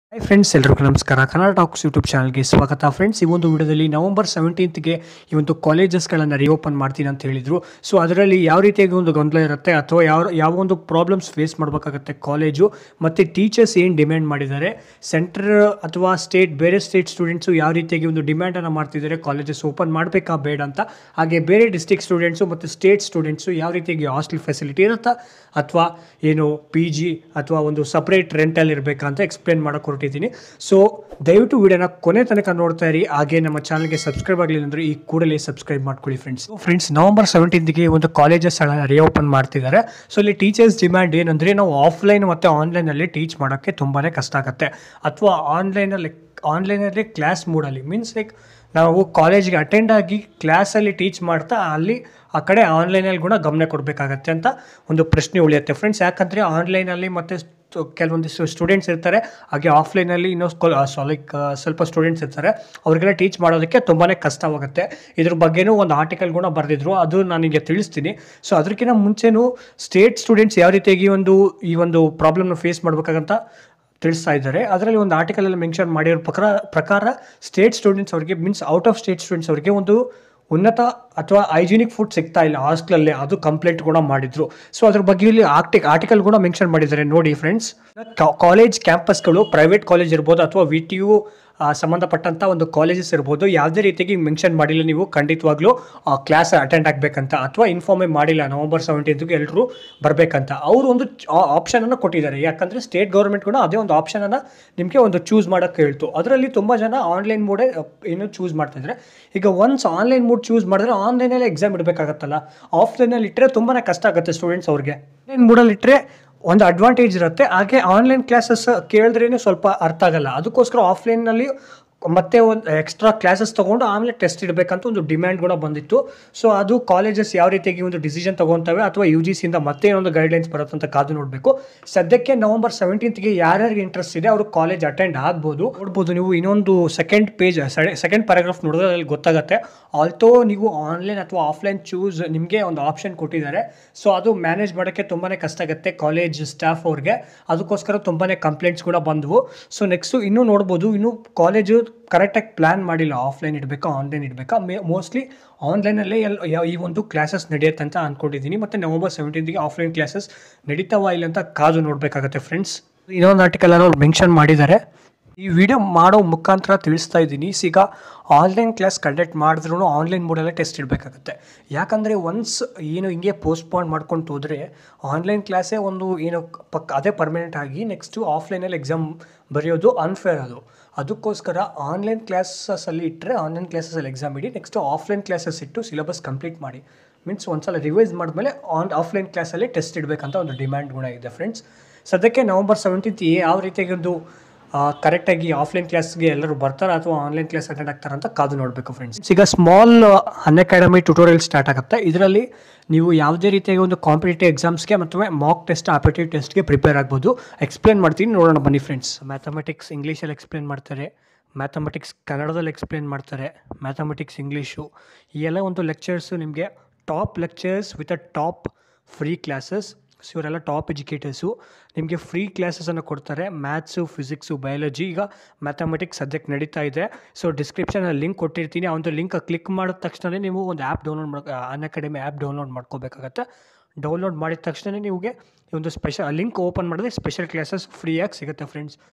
hi friends ಎಲ್ರಿಗೂ ನಮಸ್ಕಾರ Kannada tax YouTube ಚಾನಲ್ಗೆ ಸ್ವಾಗತ ಫ್ರೆಂಡ್ಸ್ ಈ ಒಂದು ವಿಡಿಯೋದಲ್ಲಿ ನವೆಂಬರ್ ಸೆವೆಂಟೀನ್ತ್ಗೆ ಈ ಒಂದು ಕಾಲೇಜಸ್ಗಳನ್ನು ರಿಓಪನ್ ಮಾಡ್ತೀನಿ ಅಂತ ಹೇಳಿದರು ಸೊ ಅದರಲ್ಲಿ ಯಾವ ರೀತಿಯಾಗಿ ಒಂದು ಗೊಂದಲ ಇರುತ್ತೆ ಅಥವಾ ಯಾವ ಯಾವ ಒಂದು ಪ್ರಾಬ್ಲಮ್ಸ್ ಫೇಸ್ ಮಾಡಬೇಕಾಗುತ್ತೆ ಕಾಲೇಜು ಮತ್ತು ಟೀಚರ್ಸ್ ಏನು ಡಿಮ್ಯಾಂಡ್ ಮಾಡಿದ್ದಾರೆ ಸೆಂಟ್ರ್ ಅಥವಾ ಸ್ಟೇಟ್ ಬೇರೆ ಸ್ಟೇಟ್ ಸ್ಟೂಡೆಂಟ್ಸು ಯಾವ ರೀತಿಯಾಗಿ ಒಂದು ಡಿಮ್ಯಾಂಡನ್ನು ಮಾಡ್ತಿದ್ದಾರೆ ಕಾಲೇಜಸ್ ಓಪನ್ ಮಾಡಬೇಕಾ ಬೇಡ ಅಂತ ಹಾಗೆ ಬೇರೆ ಡಿಸ್ಟಿಕ್ ಸ್ಟೂಡೆಂಟ್ಸು ಮತ್ತು ಸ್ಟೇಟ್ ಸ್ಟೂಡೆಂಟ್ಸು ಯಾವ ರೀತಿಯಾಗಿ ಹಾಸ್ಟೆಲ್ ಫೆಸಿಲಿಟಿ ಇರುತ್ತಾ ಅಥವಾ ಏನು ಪಿ ಜಿ ಅಥವಾ ಒಂದು ಸಪ್ರೇಟ್ ರೆಂಟಲ್ಲಿ ಇರಬೇಕಾ ಅಂತ ಎಕ್ಸ್ಪ್ಲೇನ್ ಮಾಡೋಕೆ ಹೊರಟಿದ್ದೀನಿ ಸೊ ದಯವಿಟ್ಟು ವಿಡಿಯೋನ ಕೊನೆ ತನಕ ನೋಡ್ತಾ ಇರಿ ಹಾಗೆ ನಮ್ಮ ಚಾನಲ್ಗೆ ಸಬ್ಸ್ಕ್ರೈಬ್ ಆಗಲಿಲ್ಲ ಅಂದರೆ ಈ ಕೂಡಲೇ ಸಬ್ಸ್ಕ್ರೈಬ್ ಮಾಡ್ಕೊಳ್ಳಿ ಫ್ರೆಂಡ್ಸ್ ಫ್ರೆಂಡ್ಸ್ ನವಂಬರ್ ಸೆವೆಂಟೀನ್ಗೆ ಒಂದು ಕಾಲೇಜಸ್ ರಿಓಪನ್ ಮಾಡ್ತಿದ್ದಾರೆ ಸೊ ಇಲ್ಲಿ ಟೀಚರ್ಸ್ ಡಿಮ್ಯಾಂಡ್ ಏನಂದರೆ ನಾವು ಆಫ್ಲೈನ್ ಮತ್ತು ಆನ್ಲೈನಲ್ಲಿ ಟೀಚ್ ಮಾಡೋಕ್ಕೆ ತುಂಬಾ ಕಷ್ಟ ಆಗುತ್ತೆ ಅಥವಾ ಆನ್ಲೈನಲ್ಲಿ ಆನ್ಲೈನಲ್ಲಿ ಕ್ಲಾಸ್ ಮೂಡಲ್ಲಿ ಮೀನ್ಸ್ ಲೈಕ್ ನಾವು ಕಾಲೇಜ್ಗೆ ಅಟೆಂಡ್ ಆಗಿ ಕ್ಲಾಸಲ್ಲಿ ಟೀಚ್ ಮಾಡ್ತಾ ಅಲ್ಲಿ ಆ ಕಡೆ ಆನ್ಲೈನಲ್ಲಿ ಕೂಡ ಗಮನ ಕೊಡಬೇಕಾಗತ್ತೆ ಅಂತ ಒಂದು ಪ್ರಶ್ನೆ ಉಳಿಯುತ್ತೆ ಫ್ರೆಂಡ್ಸ್ ಯಾಕಂದರೆ ಆನ್ಲೈನಲ್ಲಿ ಮತ್ತು ಸ್ಟು- ಕೆಲವೊಂದಿಷ್ಟು ಸ್ಟೂಡೆಂಟ್ಸ್ ಇರ್ತಾರೆ ಹಾಗೆ ಆಫ್ಲೈನಲ್ಲಿ ಇನ್ನೂ ಸೊ ಲೈಕ್ ಸ್ವಲ್ಪ ಸ್ಟೂಡೆಂಟ್ಸ್ ಇರ್ತಾರೆ ಅವ್ರಿಗೆಲ್ಲ ಟೀಚ್ ಮಾಡೋದಕ್ಕೆ ತುಂಬಾ ಕಷ್ಟವಾಗುತ್ತೆ ಇದ್ರ ಬಗ್ಗೆನೂ ಒಂದು ಆರ್ಟಿಕಲ್ ಕೂಡ ಬರೆದಿದ್ರು ಅದು ನನಗೆ ತಿಳಿಸ್ತೀನಿ ಸೊ ಅದಕ್ಕಿಂತ ಮುಂಚೆನೂ ಸ್ಟೇಟ್ ಸ್ಟೂಡೆಂಟ್ಸ್ ಯಾವ ರೀತಿಯಾಗಿ ಒಂದು ಈ ಒಂದು ಪ್ರಾಬ್ಲಮ್ನ ಫೇಸ್ ಮಾಡ್ಬೇಕಾಗಂತ ತಿಳಿಸ್ತಾ ಇದ್ದಾರೆ ಅದರಲ್ಲಿ ಒಂದು ಆರ್ಟಿಕಲಲ್ಲಿ ಮೆನ್ಷನ್ ಮಾಡಿರೋ ಪ್ರಕಾರ ಪ್ರಕಾರ ಸ್ಟೇಟ್ ಸ್ಟೂಡೆಂಟ್ಸ್ ಅವರಿಗೆ means out of state students ಅವರಿಗೆ ಒಂದು ಉನ್ನತ ಅಥವಾ ಹೈಜಿನಿಕ್ ಫುಡ್ ಸಿಗ್ತಾ ಇಲ್ಲ ಹಾಸ್ಟೆಲಲ್ಲಿ ಅದು ಕಂಪ್ಲೇಂಟ್ ಕೂಡ ಮಾಡಿದ್ರು ಸೊ ಅದ್ರ ಬಗ್ಗೆ ಇಲ್ಲಿ ಆರ್ಟಿಕ್ ಆರ್ಟಿಕಲ್ ಕೂಡ ಮೆನ್ಷನ್ ಮಾಡಿದ್ದಾರೆ ನೋಡಿ ಫ್ರೆಂಡ್ಸ್ ಕಾಲೇಜ್ ಕ್ಯಾಂಪಸ್ಗಳು ಪ್ರೈವೇಟ್ ಕಾಲೇಜ್ ಇರ್ಬೋದು ಅಥವಾ ವಿ ಟಿ ಯು ಸಂಬಂಧಪಟ್ಟಂಥ ಒಂದು ಕಾಲೇಜಸ್ ಇರ್ಬೋದು ಯಾವುದೇ ರೀತಿಯಾಗಿ ಮೆನ್ಷನ್ ಮಾಡಿಲ್ಲ ನೀವು ಖಂಡಿತವಾಗ್ಲೂ ಕ್ಲಾಸ್ ಅಟೆಂಡ್ ಆಗಬೇಕಂತ ಅಥವಾ ಇನ್ಫಾರ್ಮೇ ಮಾಡಿಲ್ಲ ನವಂಬರ್ ಸೆವೆಂಟೀನ್ತ್ಗೆ ಎಲ್ಲರೂ ಬರಬೇಕಂತ ಅವರು ಒಂದು ಆಪ್ಷನನ್ನು ಕೊಟ್ಟಿದ್ದಾರೆ ಯಾಕಂದರೆ ಸ್ಟೇಟ್ ಗೌರ್ಮೆಂಟ್ ಕೂಡ ಅದೇ ಒಂದು ಆಪ್ಷನನ್ನು ನಿಮಗೆ ಒಂದು ಚೂಸ್ ಮಾಡೋಕ್ಕೆ ಹೇಳ್ತು ಅದರಲ್ಲಿ ತುಂಬ ಜನ ಆನ್ಲೈನ್ ಮೋಡೇ ಏನು ಚೂಸ್ ಮಾಡ್ತಿದ್ದಾರೆ ಈಗ ಒನ್ಸ್ ಆನ್ಲೈನ್ ಮೋಡ್ ಚೂಸ್ ಮಾಡಿದ್ರೆ ಆನ್ಲೈನಲ್ಲಿ ಎಕ್ಸಾಮ್ ಇಡಬೇಕಾಗತ್ತಲ್ಲ ಆಫ್ಲೈನಲ್ಲಿ ಇಟ್ಟರೆ ತುಂಬಾ ಕಷ್ಟ ಆಗುತ್ತೆ ಸ್ಟೂಡೆಂಟ್ಸ್ ಅವ್ರಿಗೆ ಆನ್ಲೈನ್ ಮೋಡಲ್ಲಿ ಇಟ್ಟರೆ ಒಂದು ಅಡ್ವಾಂಟೇಜ್ ಇರುತ್ತೆ ಹಾಗೆ ಆನ್ಲೈನ್ ಕ್ಲಾಸಸ್ ಕೇಳಿದ್ರೇ ಸ್ವಲ್ಪ ಅರ್ಥ ಆಗಲ್ಲ ಅದಕ್ಕೋಸ್ಕರ ಆಫ್ಲೈನಲ್ಲಿ ಮತ್ತೆ ಒಂದು ಎಕ್ಸ್ಟ್ರಾ ಕ್ಲಾಸಸ್ ತೊಗೊಂಡು ಆಮೇಲೆ ಟೆಸ್ಟ್ ಇಡಬೇಕಂತ ಒಂದು ಡಿಮ್ಯಾಂಡ್ ಕೂಡ ಬಂದಿತ್ತು ಸೊ ಅದು ಕಾಲೇಜಸ್ ಯಾವ ರೀತಿಯಾಗಿ ಒಂದು ಡಿಸಿಷನ್ ತೊಗೊತವೆ ಅಥವಾ ಯು ಜಿ ಸಿಯಿಂದ ಮತ್ತೆ ಏನೊಂದು ಗೈಡ್ಲೈನ್ಸ್ ಬರುತ್ತೆ ಅಂತ ಕಾದು ನೋಡಬೇಕು ಸದ್ಯಕ್ಕೆ ನವಂಬರ್ ಸೆವೆಂಟೀನ್ತ್ಗೆ ಯಾರ್ಯಾರಿಗೆ ಇಂಟ್ರೆಸ್ಟ್ ಇದೆ ಅವರು ಕಾಲೇಜ್ ಅಟೆಂಡ್ ಆಗ್ಬೋದು ನೋಡ್ಬೋದು ನೀವು ಇನ್ನೊಂದು ಸೆಕೆಂಡ್ ಪೇಜ್ ಸೆಕೆಂಡ್ ಪ್ಯಾರಾಗ್ರಾಫ್ ನೋಡಿದ್ರೆ ಅಲ್ಲಿ ಗೊತ್ತಾಗುತ್ತೆ ಆಲ್ತೋ ನೀವು ಆನ್ಲೈನ್ ಅಥವಾ ಆಫ್ಲೈನ್ ಚೂಸ್ ನಿಮಗೆ ಒಂದು ಆಪ್ಷನ್ ಕೊಟ್ಟಿದ್ದಾರೆ ಸೊ ಅದು ಮ್ಯಾನೇಜ್ ಮಾಡೋಕ್ಕೆ ತುಂಬಾ ಕಷ್ಟ ಆಗುತ್ತೆ ಕಾಲೇಜ್ ಸ್ಟಾಫ್ ಅವ್ರಿಗೆ ಅದಕ್ಕೋಸ್ಕರ ತುಂಬಾ ಕಂಪ್ಲೇಂಟ್ಸ್ ಕೂಡ ಬಂದವು ಸೊ ನೆಕ್ಸ್ಟು ಇನ್ನೂ ನೋಡ್ಬೋದು ಇನ್ನು ಕಾಲೇಜು ಕರೆಕ್ಟಾಗಿ ಪ್ಲ್ಯಾನ್ ಮಾಡಿಲ್ಲ ಆಫ್ಲೈನ್ ಇಡಬೇಕಾ ಆನ್ಲೈನ್ ಇಡಬೇಕಾ ಮೇ ಮೋಸ್ಟ್ಲಿ ಆನ್ಲೈನಲ್ಲೇ ಎಲ್ ಯಾವ- ಈ ಒಂದು ಕ್ಲಾಸಸ್ ನಡೆಯುತ್ತೆ ಅಂತ ಅಂದ್ಕೊಂಡಿದ್ದೀನಿ ಮತ್ತು ನವಂಬರ್ ಸೆವೆಂಟೀನ್ಗೆ ಆಫ್ಲೈನ್ ಕ್ಲಾಸಸ್ ನಡೀತಾವ ಇಲ್ಲ ಅಂತ ಕಾದು ನೋಡಬೇಕಾಗತ್ತೆ ಫ್ರೆಂಡ್ಸ್ ಇನ್ನೊಂದು ಆರ್ಟಿಕಲಲ್ಲಿ ಅವ್ರು ಮೆನ್ಷನ್ ಮಾಡಿದ್ದಾರೆ ಈ ವಿಡಿಯೋ ಮಾಡೋ ಮುಖಾಂತರ ತಿಳಿಸ್ತಾ ಇದ್ದೀನಿ ಈಗ ಆನ್ಲೈನ್ ಕ್ಲಾಸ್ ಕಂಡಕ್ಟ್ ಮಾಡಿದ್ರೂ ಆನ್ಲೈನ್ ಮೋಡಲ್ಲೇ ಟೆಸ್ಟ್ ಇಡಬೇಕಾಗುತ್ತೆ ಯಾಕಂದರೆ ಒನ್ಸ್ ಏನು ಹಿಂಗೆ ಪೋಸ್ಟ್ಪೋನ್ ಮಾಡ್ಕೊಂಡು ಹೋದರೆ ಆನ್ಲೈನ್ ಕ್ಲಾಸೇ ಒಂದು ಏನು ಪಕ್ಕ ಅದೇ ಪರ್ಮನೆಂಟ್ ಆಗಿ ನೆಕ್ಸ್ಟು ಆಫ್ಲೈನಲ್ಲಿ ಎಕ್ಸಾಮ್ ಬರೆಯೋದು ಅನ್ಫೇರ್ ಅದು ಅದಕ್ಕೋಸ್ಕರ ಆನ್ಲೈನ್ ಕ್ಲಾಸಸಲ್ಲಿ ಇಟ್ಟರೆ ಆನ್ಲೈನ್ ಕ್ಲಾಸಸಲ್ಲಿ ಎಕ್ಸಾಮ್ ಇಡಿ ನೆಕ್ಸ್ಟು ಆಫ್ಲೈನ್ ಕ್ಲಾಸಸ್ ಇಟ್ಟು ಸಿಲೆಬಸ್ ಕಂಪ್ಲೀಟ್ ಮಾಡಿ ಮೀನ್ಸ್ ಒಂದ್ಸಲ ರಿವೈಸ್ ಮಾಡಿದ್ಮೇಲೆ ಆನ್ ಆಫ್ಲೈನ್ ಕ್ಲಾಸಲ್ಲಿ ಟೆಸ್ಟ್ ಇಡಬೇಕಂತ ಒಂದು ಡಿಮ್ಯಾಂಡ್ ಕೂಡ ಇದೆ ಫ್ರೆಂಡ್ಸ್ ಸದ್ಯಕ್ಕೆ ನವಂಬರ್ ಸೆವೆಂಟೀನ್ತ್ ಯಾವ ರೀತಿಯಾಗಿ ಒಂದು ಕರೆಕ್ಟಾಗಿ ಆಫ್ಲೈನ್ ಕ್ಲಾಸ್ಗೆ ಎಲ್ಲರೂ ಬರ್ತಾರೆ ಅಥವಾ ಆನ್ಲೈನ್ ಕ್ಲಾಸ್ ಅಟೆಂಡ್ ಆಗ್ತಾರೆ ಅಂತ ಕಾದು ನೋಡಬೇಕು ಫ್ರೆಂಡ್ಸ್ ಈಗ small Unacademy tutorial start ಆಗುತ್ತೆ ಇದರಲ್ಲಿ ನೀವು ಯಾವುದೇ ರೀತಿಯಾಗಿ ಒಂದು ಕಾಂಪಿಟೇಟಿವ್ ಎಕ್ಸಾಮ್ಸ್ಗೆ ಮತ್ತು ಮಾಕ್ ಟೆಸ್ಟ್ ಆಪರೇಟಿವ್ ಟೆಸ್ಟ್ಗೆ ಪ್ರಿಪೇರ್ ಆಗ್ಬೋದು ಎಕ್ಸ್ಪ್ಲೇನ್ ಮಾಡ್ತೀನಿ ನೋಡೋಣ ಬನ್ನಿ ಫ್ರೆಂಡ್ಸ್ ಮ್ಯಾಥಮೆಟಿಕ್ಸ್ ಇಂಗ್ಲೀಷಲ್ಲಿ ಎಕ್ಸ್ಪ್ಲೇನ್ ಮಾಡ್ತಾರೆ ಮ್ಯಾಥಮೆಟಿಕ್ಸ್ ಕನ್ನಡದಲ್ಲಿ ಎಕ್ಸ್ಪ್ಲೇನ್ ಮಾಡ್ತಾರೆ ಮ್ಯಾಥಮೆಟಿಕ್ಸ್ ಇಂಗ್ಲೀಷು ಈ ಎಲ್ಲ ಒಂದು ಲೆಕ್ಚರ್ಸು ನಿಮಗೆ top lectures with a top free classes so ಇವರೆಲ್ಲ ಟಾಪ್ ಎಜುಕೇಟರ್ಸು ನಿಮಗೆ ಫ್ರೀ ಕ್ಲಾಸಸನ್ನು ಕೊಡ್ತಾರೆ ಮ್ಯಾಥ್ಸು ಫಿಸಿಕ್ಸು ಬಯಾಲಜಿ ಈಗ ಮ್ಯಾಥಮೆಟಿಕ್ಸ್ ಸದ್ಯಕ್ಕೆ ನಡೀತಾ ಇದೆ ಸೊ ಡಿಸ್ಕ್ರಿಪ್ಷನಲ್ಲಿ ಲಿಂಕ್ ಕೊಟ್ಟಿರ್ತೀನಿ ಆ ಒಂದು ಲಿಂಕ್ ಕ್ಲಿಕ್ ಮಾಡಿದ ತಕ್ಷಣ ನೀವು ಒಂದು ಆ್ಯಪ್ ಡೌನ್ಲೋಡ್ ಮಾಡ್ ಅನ್ ಅಕಾಡೆಮಿ ಆ್ಯಪ್ ಡೌನ್ಲೋಡ್ ಮಾಡ್ಕೋಬೇಕಾಗತ್ತೆ ಡೌನ್ಲೋಡ್ ಮಾಡಿದ ತಕ್ಷಣ ನಿಮಗೆ ಈ ಒಂದು ಸ್ಪೆಷಲ್ ಲಿಂಕ್ ಓಪನ್ ಮಾಡಿದ್ರೆ ಸ್ಪೆಷಲ್ ಕ್ಲಾಸಸ್ ಫ್ರೀಯಾಗಿ ಸಿಗುತ್ತೆ ಫ್ರೆಂಡ್ಸ್